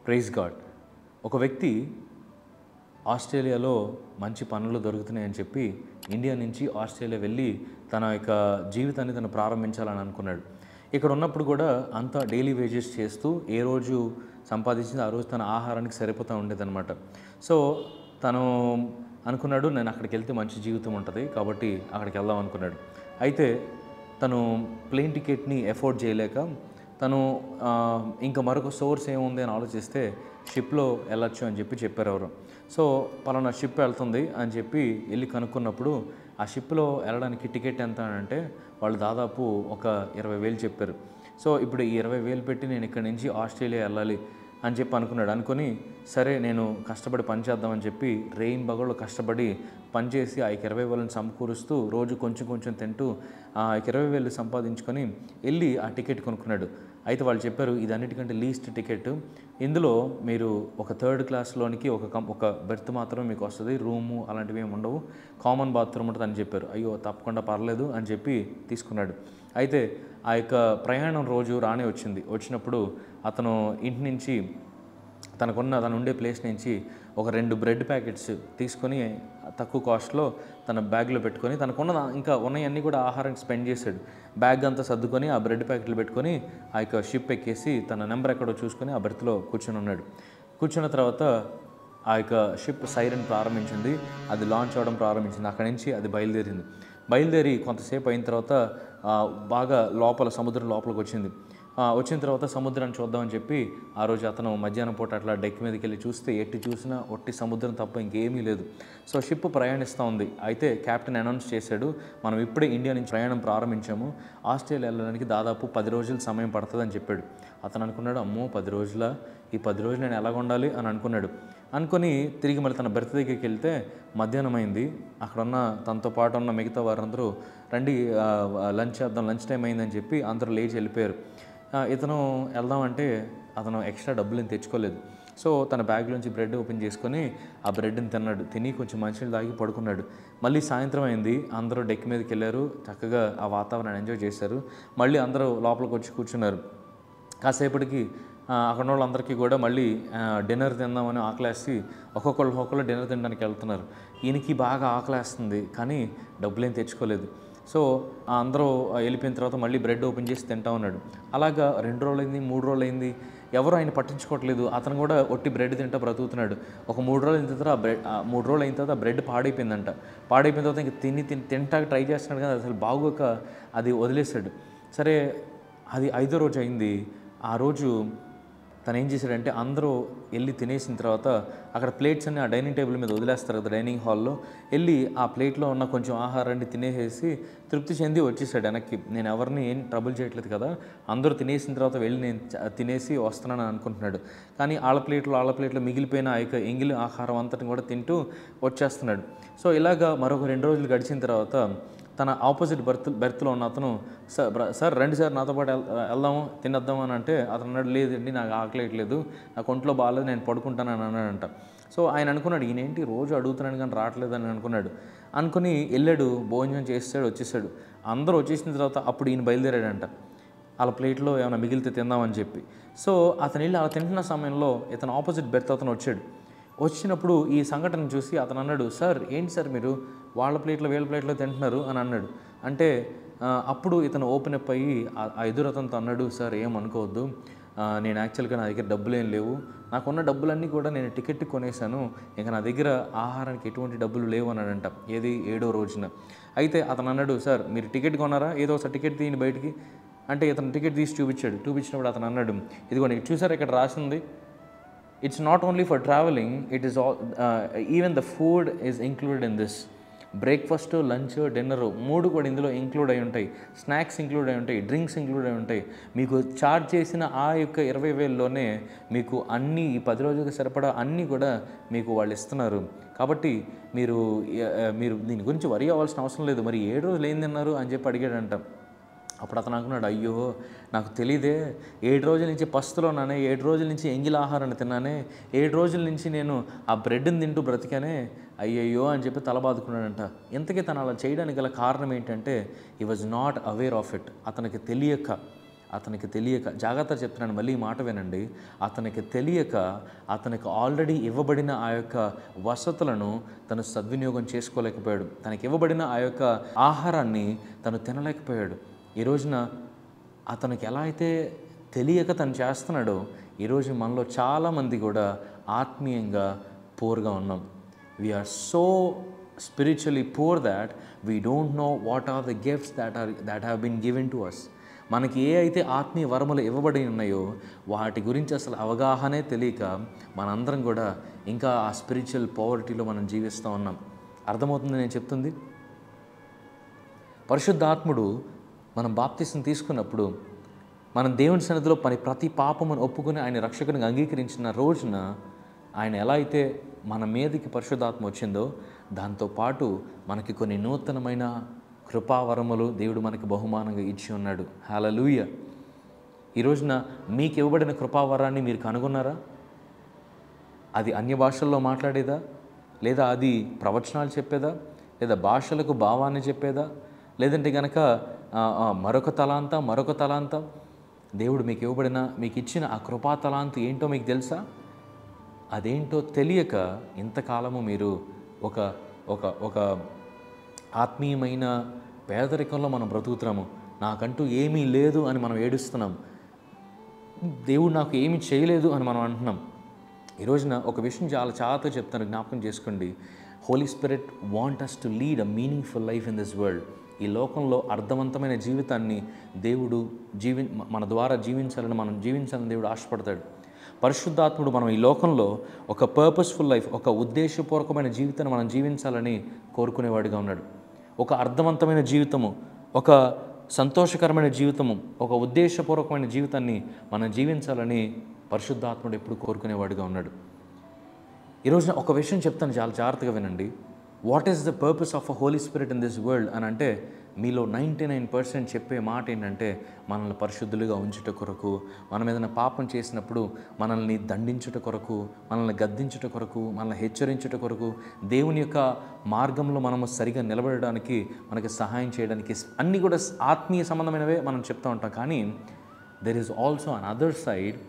praise God ఒక వ్యక్తి ఆస్ట్రేలియాలో మంచి పనులు దొరుకుతున్నాయని చెప్పి ఇండియా నుంచి ఆస్ట్రేలియా వెళ్ళి తన యొక్క జీవితాన్ని తను ప్రారంభించాలని అనుకున్నాడు ఇక్కడ ఉన్నప్పుడు కూడా అంతా డైలీ వేజెస్ చేస్తూ ఏ రోజు సంపాదించింది ఆ రోజు తన ఆహారానికి సరిపోతూ ఉండేదన్నమాట సో తను అనుకున్నాడు నేను అక్కడికి వెళ్తే మంచి జీవితం ఉంటుంది కాబట్టి అక్కడికి వెళ్దాం అనుకున్నాడు అయితే తను ప్లేన్ టికెట్ని ఎఫోర్డ్ చేయలేక తను ఆ, ఇంకా మరొక సోర్స్ ఏముంది అని ఆలోచిస్తే షిప్లో వెళ్ళొచ్చు అని చెప్పి చెప్పారు ఎవరు సో పలానా షిప్ వెళ్తుంది అని చెప్పి వెళ్ళి కనుక్కున్నప్పుడు ఆ షిప్లో వెళ్ళడానికి టికెట్ ఎంత అని అంటే వాళ్ళు దాదాపు ఒక ఇరవై వేలు చెప్పారు సో ఇప్పుడు ఈ ఇరవై వేలు పెట్టి నేను ఇక్కడ నుంచి ఆస్ట్రేలియా వెళ్ళాలి అని చెప్పి అనుకున్నాడు అనుకొని సరే నేను కష్టపడి పని చేద్దామని చెప్పి రెయిన్ బగళ్ళు కష్టపడి పనిచేసి ఆ ఇరవై వేలను సమకూరుస్తూ రోజు కొంచెం కొంచెం తింటూ ఆ ఇరవై వేలు సంపాదించుకొని వెళ్ళి ఆ టికెట్ కొనుక్కున్నాడు అయితే వాళ్ళు చెప్పారు ఇది అన్నిటికంటే లీస్ట్ టికెట్ ఇందులో మీరు ఒక థర్డ్ క్లాస్లోనికి ఒక కం ఒక బెర్త్ మాత్రమే మీకు వస్తుంది రూము అలాంటివి ఏమి ఉండవు కామన్ బాత్రూమ్ ఉంటుంది అని చెప్పారు అయ్యో తప్పకుండా పర్లేదు అని చెప్పి తీసుకున్నాడు అయితే ఆ యొక్క ప్రయాణం రోజు రానే వచ్చింది వచ్చినప్పుడు అతను ఇంటి నుంచి తనకున్న తను ఉండే ప్లేస్ నుంచి ఒక రెండు బ్రెడ్ ప్యాకెట్స్ తీసుకొని తక్కువ కాస్ట్లో తన బ్యాగ్లో పెట్టుకొని తనకున్న దా- ఇంకా ఉన్నవన్నీ కూడా ఆహారానికి స్పెండ్ చేశాడు బ్యాగ్ అంతా సర్దుకొని ఆ బ్రెడ్ ప్యాకెట్లు పెట్టుకొని ఆ యొక్క షిప్ ఎక్కేసి తన నెంబర్ ఎక్కడో చూసుకొని ఆ బెర్త్లో కూర్చొని ఉన్నాడు కూర్చున్న తర్వాత ఆ యొక్క షిప్ సైరన్ ప్రారంభించింది అది లాంచ్ అవ్వడం ప్రారంభించింది అక్కడి నుంచి అది బయలుదేరింది బయలుదేరి కొంతసేపు అయిన తర్వాత ఆ, బాగా లోపల సముద్రం లోపలికి వచ్చింది ఆ, వచ్చిన తర్వాత సముద్రాన్ని చూద్దామని చెప్పి ఆ రోజు అతను మధ్యాహ్నం పూట అట్లా డెక్ మీదకి వెళ్ళి చూస్తే ఎట్టి చూసినా ఒట్టి సముద్రం తప్ప ఇంకేమీ లేదు సో షిప్ ప్రయాణిస్తూ ఉంది అయితే కెప్టెన్ అనౌన్స్ చేశాడు మనం ఇప్పుడే ఇండియా నుంచి ప్రయాణం ప్రారంభించాము ఆస్ట్రేలియా వెళ్ళడానికి దాదాపు పది రోజులు సమయం పడుతుందని చెప్పాడు అతను అనుకున్నాడు అమ్మో పది రోజుల ఈ పది రోజులు నేను ఎలాగ ఉండాలి అని అనుకున్నాడు అనుకొని తిరిగి మళ్ళీ తన బెర్త్ దగ్గరికి వెళ్తే మధ్యాహ్నం అయింది అక్కడ ఉన్న తనతో పాటు ఉన్న మిగతా వారందరూ రండి ఆ, లంచ్ చేద్దాం లంచ్ టైం అయిందని చెప్పి అందరూ లేచి వెళ్ళిపోయారు ఆ, ఇతను వెళ్దామంటే అతను ఎక్స్ట్రా డబ్బులు ఏం తెచ్చుకోలేదు సో తన బ్యాగ్లోంచి బ్రెడ్ ఓపెన్ చేసుకొని ఆ బ్రెడ్ని తిన్నాడు తిని కొంచెం మంచినీళ్ళు తాగి పడుకున్నాడు మళ్ళీ సాయంత్రం అయింది అందరూ డెక్ మీదకి వెళ్ళారు చక్కగా ఆ వాతావరణాన్ని ఎంజాయ్ చేశారు మళ్ళీ అందరూ లోపలికి వచ్చి కూర్చున్నారు కాసేపటికి ఆ, అక్కడ ఉన్న వాళ్ళందరికీ కూడా మళ్ళీ ఆ, డిన్నర్ తిందామని ఆకలేసి ఒక్కొక్కళ్ళు ఒక్కొక్కళ్ళు డిన్నర్ తినడానికి వెళ్తున్నారు ఈయనకి బాగా ఆకలేస్తుంది కానీ డబ్బులేం తెచ్చుకోలేదు సో ఆ అందరూ వెళ్ళిపోయిన తర్వాత మళ్ళీ బ్రెడ్ ఓపెన్ చేసి తింటా ఉన్నాడు అలాగా రెండు రోజులు అయింది మూడు రోజులు అయింది ఎవరు ఆయన పట్టించుకోవట్లేదు అతను కూడా ఒట్టి బ్రెడ్ తింటా బ్రతుకుతున్నాడు ఒక మూడు రోజులు అయిన తర్వాత ఆ బ్రెడ్ ఆ మూడు రోజులు అయిన తర్వాత ఆ బ్రెడ్ పాడైపోయిందంట పాడైపోయిన తర్వాత ఇంక తిని తిని తింటాక ట్రై చేస్తున్నాడు కానీ అసలు బాగోక అది వదిలేశాడు సరే అది ఐదో రోజు అయింది ఆ రోజు తను ఏం చేశాడంటే అందరూ వెళ్ళి తినేసిన తర్వాత అక్కడ ప్లేట్స్ అన్ని ఆ డైనింగ్ టేబుల్ మీద వదిలేస్తారు కదా డైనింగ్ హాల్లో వెళ్ళి ఆ ప్లేట్లో ఉన్న కొంచెం ఆహారాన్ని తినేసేసి తృప్తి చెంది వచ్చేసాడు వెనక్కి నేను ఎవరిని ఏం ట్రబుల్ చేయట్లేదు కదా అందరూ తినేసిన తర్వాత వెళ్ళి నేను చ- తినేసి వస్తున్నాను అనుకుంటున్నాడు కానీ వాళ్ళ ప్లేట్లో వాళ్ళ ప్లేట్లో మిగిలిపోయిన ఆ యొక్క ఎంగిలి ఆహారం అంతటిని కూడా తింటూ వచ్చేస్తున్నాడు సో ఇలాగా మరొక రెండు రోజులు గడిచిన తర్వాత తన ఆపోజిట్ బెర్త్ బెర్త్లో ఉన్న అతను సార్ బ్ర- సార్ రండి సార్ నాతో పాటు వెళ్- వెళ్దాము తినొద్దాం అని అంటే అతను అన్నాడు లేదండి నాకు ఆకలేయట్లేదు నాకు ఒంట్లో బాగాలేదు నేను పడుకుంటాను అని అన్నాడంట సో ఆయన అనుకున్నాడు ఈయనేంటి రోజు అడుగుతున్నాడు కానీ రావట్లేదు అని అనుకున్నాడు అనుకుని వెళ్ళాడు భోజనం చేసాడు వచ్చేసాడు అందరూ వచ్చేసిన తర్వాత అప్పుడు ఈయన బయలుదేరాడంట వాళ్ళ ప్లేట్లో ఏమైనా మిగిలితే తిందామని చెప్పి సో అతను వెళ్ళి అలా తింటున్న సమయంలో ఇతను ఆపోజిట్ బెర్త్ అతను వచ్చాడు వచ్చినప్పుడు ఈ సంఘటన చూసి అతను అన్నాడు సార్ ఏంటి సార్ మీరు వాళ్ళ ప్లేట్లో వీళ్ళ ప్లేట్లో తింటున్నారు అని అన్నాడు అంటే ఆ, అప్పుడు ఇతను ఓపెన్ అప్ అయ్యి ఆ- ఆ ఎదురు అతనితో అన్నాడు సార్ ఏం అనుకోవద్దు ఆ, నేను యాక్చువల్గా నా దగ్గర డబ్బులు ఏం లేవు నాకున్న డబ్బులన్నీ కూడా నేను టికెట్ కొనేసాను ఇంకా నా దగ్గర ఆహారానికి ఎటువంటి డబ్బులు లేవు అన్నాడంట ఏది ఏడో రోజున అయితే అతను అన్నాడు సార్ మీరు టికెట్ కొన్నారా ఏదో ఒకసారి టికెట్ తీయండి బయటికి అంటే ఇతను టికెట్ తీసి చూపించాడు చూపించినప్పుడు అతను అన్నాడు ఇదిగోండి చూసారా ఇక్కడ రాసింది it's not only for travelling it is all even the food is included in this breakfast lunch dinner మూడు కూడా ఇందులో ఇంక్లూడ్ అయి ఉంటాయి స్నాక్స్ ఇంక్లూడ్ అయి ఉంటాయి డ్రింక్స్ ఇంక్లూడ్ అయి ఉంటాయి మీకు చార్జ్ చేసిన ఆ యొక్క ఇరవై వేలలోనే మీకు అన్ని ఈ పది రోజులకు సరిపడా అన్నీ కూడా మీకు వాళ్ళు ఇస్తున్నారు కాబట్టి మీరు ఎ- ఎ- మీరు దీని గురించి వరి అవ్వాల్సిన అవసరం లేదు మరి ఏడు రోజులు ఏం తిన్నారు అని చెప్పి అడిగాడంట అప్పుడు అతను అనుకున్నాడు అయ్యో నాకు తెలియదే ఏడు రోజుల నుంచి పస్తులో ఉన్నానే ఏడు రోజుల నుంచి ఎంగిల ఆహారాన్ని తిన్నానే ఏడు రోజుల నుంచి నేను ఆ బ్రెడ్ని తింటూ బ్రతికానే అయ్యయ్యో అని చెప్పి తల బాదుకున్నాడంట ఇంతకీ తను అలా చేయడానికి గల కారణం ఏంటంటే ఈ was not aware of it అతనికి తెలియక అతనికి తెలియక జాగ్రత్త చెప్తున్నాను మళ్ళీ ఈ మాట వినండి అతనికి తెలియక అతనికి ఆల్రెడీ ఇవ్వబడిన ఆ యొక్క వసతులను తను సద్వినియోగం చేసుకోలేకపోయాడు తనకి ఇవ్వబడిన ఆ యొక్క ఆహారాన్ని తను తినలేకపోయాడు ఈ రోజున అతనికి ఎలా అయితే తెలియక తను చేస్తున్నాడో ఈరోజు మనలో చాలామంది కూడా ఆత్మీయంగా పూర్గా ఉన్నాం we are so spiritually poor that we don't know what are the gifts that are that have been given to us మనకి ఏ అయితే ఆత్మీయ వరములు ఇవ్వబడి ఉన్నాయో వాటి గురించి అసలు అవగాహనే తెలియక మనందరం కూడా ఇంకా ఆ స్పిరిచువల్ పవర్టీలో మనం జీవిస్తూ ఉన్నాం అర్థమవుతుంది నేను చెప్తుంది పరిశుద్ధాత్ముడు మనం బాప్తిసం తీసుకున్నప్పుడు మనం దేవుని సన్నిధిలో పని ప్రతి పాపమును ఒప్పుకుని ఆయన రక్షకునిగా అంగీకరించిన రోజున ఆయన ఎలా అయితే మన మీదకి పరిశుద్ధాత్మ వచ్చిందో దాంతోపాటు మనకి కొన్ని నూతనమైన కృపావరములు దేవుడు మనకి బహుమానంగా ఇచ్చి ఉన్నాడు హలలుయ ఈ రోజున మీకు ఇవ్వబడిన కృపావరాన్ని మీరు కనుగొన్నారా అది అన్య భాషల్లో మాట్లాడేదా లేదా అది ప్రవచనాలు చెప్పేదా లేదా భాషలకు భావాన్ని చెప్పేదా లేదంటే కనుక ఆ, ఆ, మరొక తలాంత మరొక తలాంత దేవుడు మీకు ఇవ్వబడిన మీకు ఇచ్చిన ఆ కృపా తలాంత ఏంటో మీకు తెలుసా అదేంటో తెలియక ఇంతకాలము మీరు ఒక ఒక ఒక ఆత్మీయమైన పేదరికంలో మనం బ్రతుకుతున్నాము నాకంటూ ఏమీ లేదు అని మనం ఏడుస్తున్నాం దేవుడు నాకు ఏమీ చేయలేదు అని మనం అంటున్నాం ఈ రోజున ఒక విషయం చాలా చాలా చెప్తాను జ్ఞాపకం చేసుకోండి Holy Spirit want us to lead a meaningful life in this world ఈ లోకంలో అర్థవంతమైన జీవితాన్ని దేవుడు జీవి మన ద్వారా జీవించాలని మనం జీవించాలని దేవుడు ఆశపడతాడు పరిశుద్ధాత్ముడు మనం ఈ లోకంలో ఒక పర్పస్ఫుల్ లైఫ్ ఒక ఉద్దేశపూర్వకమైన జీవితాన్ని మనం జీవించాలని కోరుకునేవాడిగా ఉన్నాడు ఒక అర్థవంతమైన జీవితము ఒక సంతోషకరమైన జీవితము ఒక ఉద్దేశపూర్వకమైన జీవితాన్ని మనం జీవించాలని పరిశుద్ధాత్ముడు ఎప్పుడు కోరుకునేవాడిగా ఉన్నాడు ఈరోజు ఒక విషయం చెప్తాను చాలా జాగ్రత్తగా వినండి what is the purpose of a Holy Spirit in this world అని అంటే మీలో నైంటీ నైన్ పర్సెంట్ చెప్పే మాట ఏంటంటే మనల్ని పరిశుద్ధులుగా ఉంచుట కొరకు మనం ఏదైనా పాపం చేసినప్పుడు మనల్ని దండించుట కొరకు మనల్ని గద్దించుట కొరకు మనల్ని హెచ్చరించుట కొరకు దేవుని యొక్క మార్గంలో మనము సరిగా నిలబడడానికి మనకి సహాయం చేయడానికి అన్నీ కూడా ఆత్మీయ సంబంధమైనవే మనం చెప్తూ ఉంటాం కానీ there is also an other side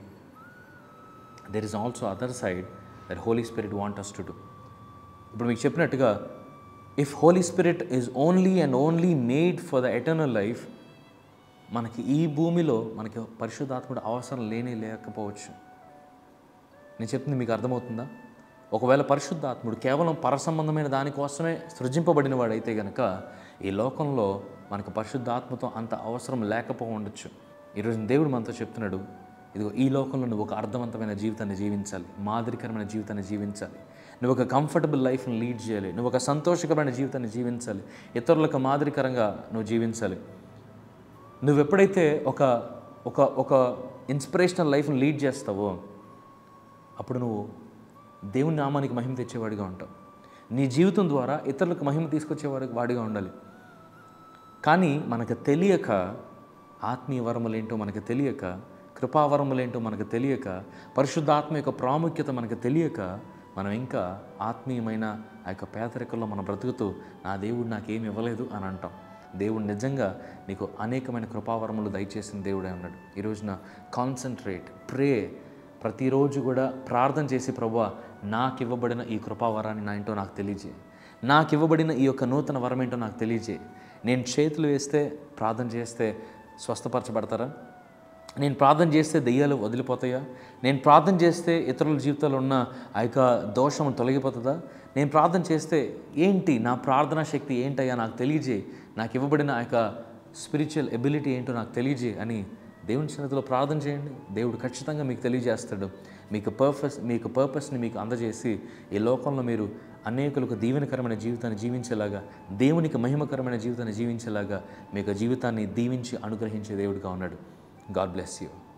there is also other side that Holy Spirit want us to do ఇప్పుడు మీకు చెప్పినట్టుగా if Holy Spirit is only and only made for the eternal life మనకి ఈ భూమిలో మనకి పరిశుద్ధాత్ముడు అవసరం లేనే లేకపోవచ్చు నేను చెప్తుంది మీకు అర్థమవుతుందా ఒకవేళ పరిశుద్ధాత్ముడు కేవలం పరసంబంధమైన దానికోసమే సృజింపబడిన వాడైతే గనక ఈ లోకంలో మనకు పరిశుద్ధాత్మతో అంత అవసరం లేకపో ఉండొచ్చు ఈరోజు దేవుడు మనతో చెప్తున్నాడు ఇదిగో ఈ లోకంలో నువ్వు ఒక అర్థవంతమైన జీవితాన్ని జీవించాలి మాదిరికరమైన జీవితాన్ని జీవించాలి నువ్వు ఒక కంఫర్టబుల్ లైఫ్ని లీడ్ చేయాలి నువ్వు ఒక సంతోషకరమైన జీవితాన్ని జీవించాలి ఇతరులకు మాదిరికరంగా నువ్వు జీవించాలి నువ్వు ఎప్పుడైతే ఒక ఒక ఒక ఇన్స్పిరేషనల్ లైఫ్ని లీడ్ చేస్తావో అప్పుడు నువ్వు దేవుని నామానికి మహిమ తెచ్చేవాడిగా ఉంటావు నీ జీవితం ద్వారా ఇతరులకు మహిమ తీసుకొచ్చేవాడి వాడిగా ఉండాలి కానీ మనకు తెలియక ఆత్మీయ వరములేంటో మనకు తెలియక కృపావరములేంటో మనకు తెలియక పరిశుద్ధాత్మ యొక్క ప్రాముఖ్యత మనకు తెలియక మనం ఇంకా ఆత్మీయమైన ఆ యొక్క పేదరికంలో మనం బ్రతుకుతూ నా దేవుడు నాకేమి ఇవ్వలేదు అని అంటాం దేవుడు నిజంగా నీకు అనేకమైన కృపావరములు దయచేసిన దేవుడే ఉన్నాడు ఈ రోజున కాన్సన్ట్రేట్ ప్రే ప్రతిరోజు కూడా ప్రార్థన చేసి ప్రభా నాకు ఇవ్వబడిన ఈ కృపావరాన్ని నా ఏంటో నాకు తెలియజేయి నాకు ఇవ్వబడిన ఈ యొక్క నూతన వరం ఏంటో నాకు తెలియజేయి నేను చేతులు వేస్తే ప్రార్థన చేస్తే స్వస్థపరచబడతారా నేను ప్రార్థన చేస్తే దెయ్యాలు వదిలిపోతాయా నేను ప్రార్థన చేస్తే ఇతరుల జీవితాల్లో ఉన్న ఆ యొక్క దోషం తొలగిపోతుందా నేను ప్రార్థన చేస్తే ఏంటి నా ప్రార్థనా శక్తి ఏంటయ్యా నాకు తెలియజేయి నాకు ఇవ్వబడిన ఆ యొక్క స్పిరిచువల్ ఎబిలిటీ ఏంటో నాకు తెలియజేయి అని దేవుని సన్నిధిలో ప్రార్థన చేయండి దేవుడు ఖచ్చితంగా మీకు తెలియజేస్తాడు మీకు పర్పస్ మీకు పర్పస్ని మీకు అందజేసి ఈ లోకంలో మీరు అనేకులకు దీవెనకరమైన జీవితాన్ని జీవించేలాగా దేవునికి మహిమకరమైన జీవితాన్ని జీవించేలాగా మీకు జీవితాన్ని దీవించి అనుగ్రహించే దేవుడిగా ఉన్నాడు గాడ్ బ్లెస్ యూ